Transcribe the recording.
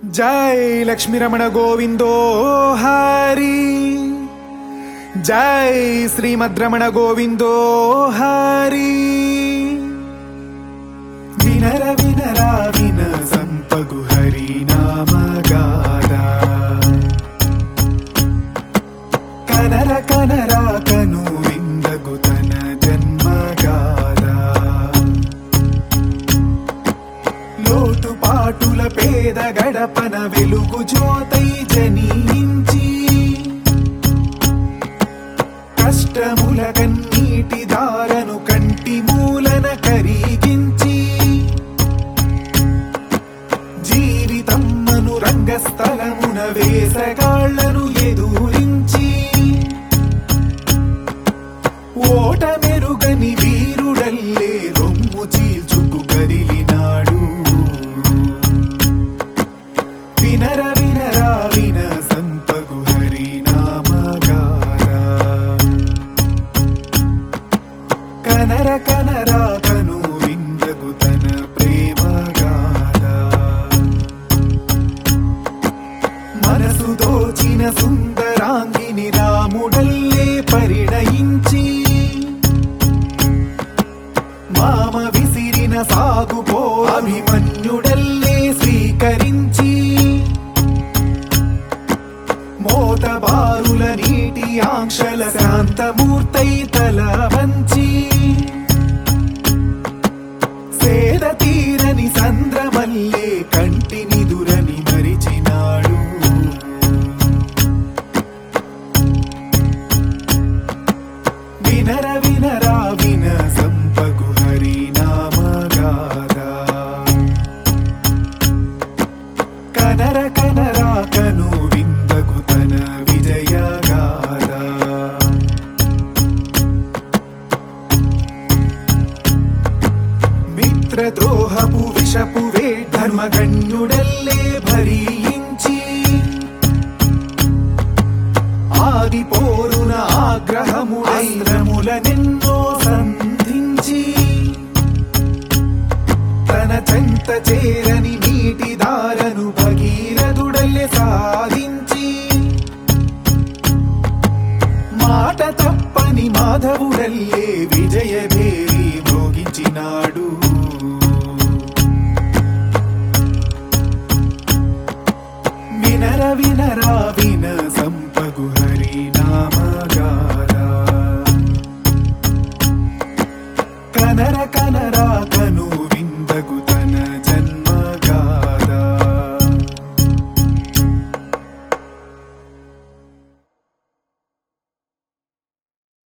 జై లక్ష్మీరమణ గోవిందో హరి జై శ్రీమద్రమణ గోవిందో హరి వినర వినరా విన సంపగు హరి నామగాద కనర కనరా కను విందగు తన జన్మగాదా లోటు పాటుల పేద గడపన వెలుగు జ్యోతై జనించి కష్టముల కన్నీటి దారను కంటి మూలన కరిగించి జీవితమ్మను రంగస్థలమున వేసగాళ్లను ఎదురించి ఓట మెరుగని వీరుడల్లే రొమ్ము చీల్చుకు కదిలినాడు వినర వినరా విన సంపగు హరి నామగారా కనర కనరా కను విందగు తన ప్రేమగాదా మనసు దోచిన సుందరాంగిని రాముడల్లే పరిణయించి మామ విసిరిన సాగుపో అభిమన్యుడల్లే స్వీకరించి మోతబారుల నీటి ఆంక్షల శాంతమూర్తై తల వంచి సేద తీరని సంద్రమల్లే కంటిని దురని మరిచినాడు వినర వినరా విన సంపగు హరి నామగాదా కనర కనరా కను విందగు తన విజయగాదా మిత్రద్రోహపు విషపు వే ధర్మగణ్యుడల్లే భరించి ఆది పోరున ఆగ్రహముడైరముల నిన్నో సంధించి తన చెంత చేరని నీటి దారను భగీరథుడల్లే సాధించి మాట తప్పని మాధవుడల్లే విజయ భేరి మోగించినాడు వినర వినరా విన